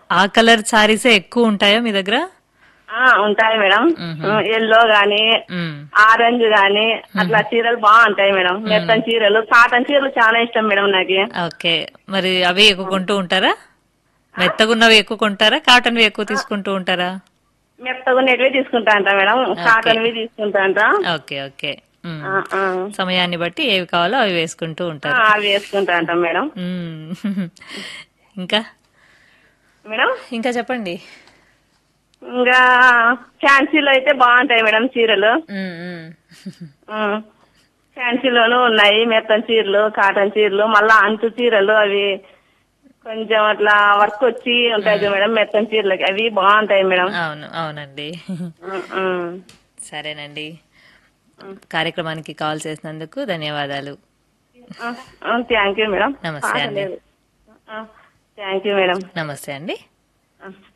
ఆ కలర్ సారీసే ఎక్కువ ఉంటాయా మీ దగ్గర ఆ, ఉంటాయి మేడం ఎల్లో గాని మ్మ్. ఆరెంజ్ గాని అట్లా చీరలు బాగుంటాయి మేడం మెత్తని చీరలు కాటన్ చీరలు చాలా ఇష్టం మేడం నాకు ఓకే మరి అవి ఎక్కువ కొంటూ ఉంటారా మెత్తగున్నవి ఎక్కువ కొంటారా కాటన్వి ఎక్కువ తీసుకుంటూ ఉంటారా మెత్తగా ఉండేటివి తీసుకుంటా అంట మేడం కాటన్వి తీసుకుంటా అంట ఓకే ఓకే మ్మ్. ఆ, ఆ. సమయాన్ని బట్టి ఏవి కావాలో అవి వేసుకుంటూ ఆ, ఉంటారు అవి వేసుకుంటా అంట మేడం మ్మ్. ఇంకా మేడం ఇంకా చెప్పండి ఇంకా ఫ్యాన్సీలో అయితే బాగుంటాయి మేడం చీరలు మ్మ్, మ్మ్. ఉమ్. ఫ్యాన్సీలోనూ ఉన్నాయి మెత్తని చీరలు కాటన్ చీరలు మళ్ళా అంచు చీరలు అవి కొంచెం అట్లా వర్క్ వచ్చి ఉంటాయి కదా మేడం మెత్తని చీరలకి అవి బాగుంటాయి మేడం అవును అవునండి ఉమ్, ఉమ్. సరేనండి కార్యక్రమానికి కాల్ చేసినందుకు ధన్యవాదాలు థ్యాంక్ యూ మేడం నమస్తే అండి. థ్యాంక్ యూ మేడం నమస్తే అండి ఆ.